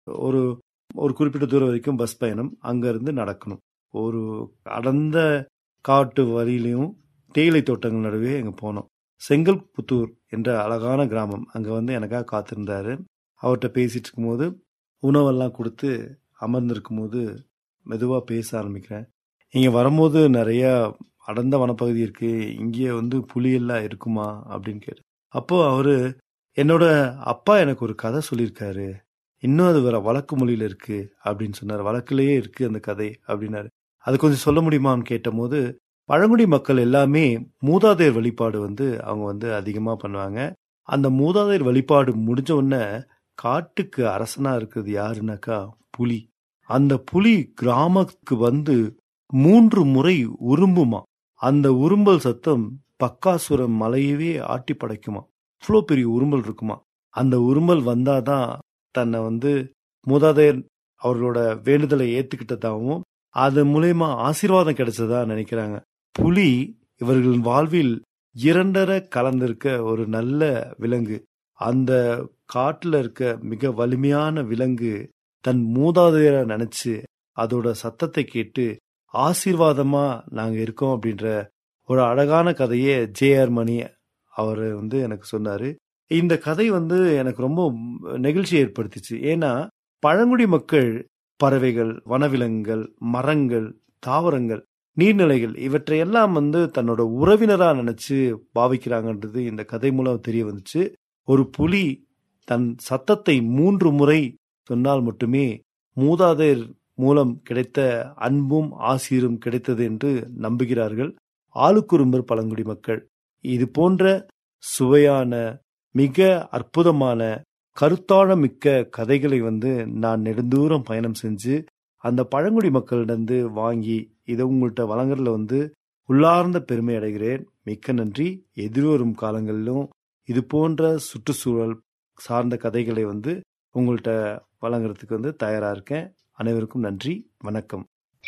ஒரு ஒரு குறிப்பிட்ட தூரம் வரைக்கும் பஸ் பயணம் அங்கேருந்து நடக்கணும் ஒரு அடர்ந்த காட்டு வழியிலையும் தேயிலை தோட்டங்கள் நடுவே அங்கே போனோம் செங்கல்புத்தூர் என்ற அழகான கிராமம் அங்கே வந்து எனக்காக காத்திருந்தாரு அவர்கிட்ட பேசிட்டு இருக்கும்போது உணவெல்லாம் கொடுத்து அமர்ந்திருக்கும் போது மெதுவாக பேச ஆரம்பிக்கிறேன் இங்கே வரும்போது நிறைய அடர்ந்த வனப்பகுதி இருக்கு இங்கே வந்து புலியெல்லாம் இருக்குமா அப்படின்னு கேட்டு அப்போ அவரு என்னோட அப்பா எனக்கு ஒரு கதை சொல்லியிருக்காரு இன்னும் அது வேற வழக்கு மொழியில இருக்கு அப்படின்னு சொன்னார் வழக்குலயே இருக்கு அந்த கதை அப்படின்னாரு அது கொஞ்சம் சொல்ல முடியுமான்னு கேட்டபோது பழங்குடி மக்கள் எல்லாமே மூதாதையர் வழிபாடு வந்து அவங்க வந்து அதிகமா பண்ணுவாங்க அந்த மூதாதையர் வழிபாடு முடிஞ்ச உடனே காட்டுக்கு அரசனா இருக்கிறது யாருனாக்கா புலி அந்த புலி கிராமத்துக்கு வந்து மூன்று முறை உரும்புமா அந்த உரும்பல் சத்தம் பக்காசுரம் மலையவே ஆட்டி படைக்குமா இவ்வளோ பெரிய உரும்பல் இருக்குமா அந்த உரும்பல் வந்தாதான் தன்னை வந்து மூதாதையர் அவர்களோட வேண்டுதலை ஏத்துக்கிட்டதாகவும் அது மூலயமா ஆசீர்வாதம் கிடைச்சதா நினைக்கிறாங்க புலி இவர்களின் வாழ்வில் இரண்டரை கலந்திருக்க ஒரு நல்ல விலங்கு அந்த காட்டுல இருக்க மிக வலிமையான விலங்கு தன் மூதாதையரை நினைச்சு அதோட சத்தத்தை கேட்டு ஆசீர்வாதமா நாங்க இருக்கோம் அப்படின்ற ஒரு அழகான கதையை ஜே ஆர் மணி அவர் வந்து எனக்கு சொன்னாரு இந்த கதை வந்து எனக்கு ரொம்ப நெகிழ்ச்சி ஏற்படுத்திச்சு ஏன்னா பழங்குடி மக்கள் பறவைகள் வனவிலங்குகள் மரங்கள் தாவரங்கள் நீர்நிலைகள் இவற்றையெல்லாம் வந்து தன்னோட உறவினரா நினைச்சு பாவிக்கிறாங்கன்றது இந்த கதை மூலம் தெரிய வந்துச்சு ஒரு புலி தன் சத்தத்தை மூன்று முறை சொன்னால் மட்டுமே மூதாதையர் மூலம் கிடைத்த அன்பும் ஆசீரும் கிடைத்தது என்று நம்புகிறார்கள் ஆளுக்குறும்பர் பழங்குடி மக்கள் இது போன்ற சுவையான மிக அற்புதமான கருத்தாழமிக்க கதைகளை வந்து நான் நெடுந்தூரம் பயணம் செஞ்சு அந்த பழங்குடி மக்களிடந்து வாங்கி இதை உங்கள்கிட்ட வழங்குறதுல வந்து உள்ளார்ந்த பெருமை அடைகிறேன் மிக்க நன்றி எதிர்வரும் காலங்களிலும் இது போன்ற சுற்றுச்சூழல் சார்ந்த கதைகளை வந்து உங்கள்கிட்ட வழங்குறதுக்கு வந்து தயாரா இருக்கேன் அனைவருக்கும் நன்றி வணக்கம்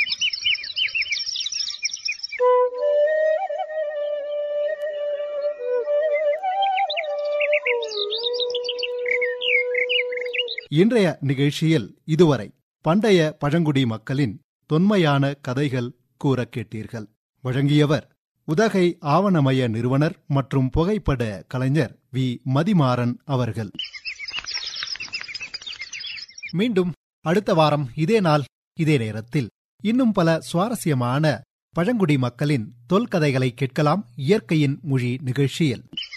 இன்றைய நிகழ்ச்சியில் இதுவரை பண்டைய பழங்குடி மக்களின் தொன்மையான கதைகள் கூற கேட்டீர்கள் வழங்கியவர் உதகை ஆவணமய நிறுவனர் மற்றும் புகைப்பட கலைஞர் வி மதிமாறன் அவர்கள் மீண்டும் அடுத்த வாரம் இதே நாள் இதே நேரத்தில் இன்னும் பல சுவாரஸ்யமான பழங்குடி மக்களின் தொல்கதைகளை கேட்கலாம் இயற்கையின் மொழி நிகழ்ச்சியில்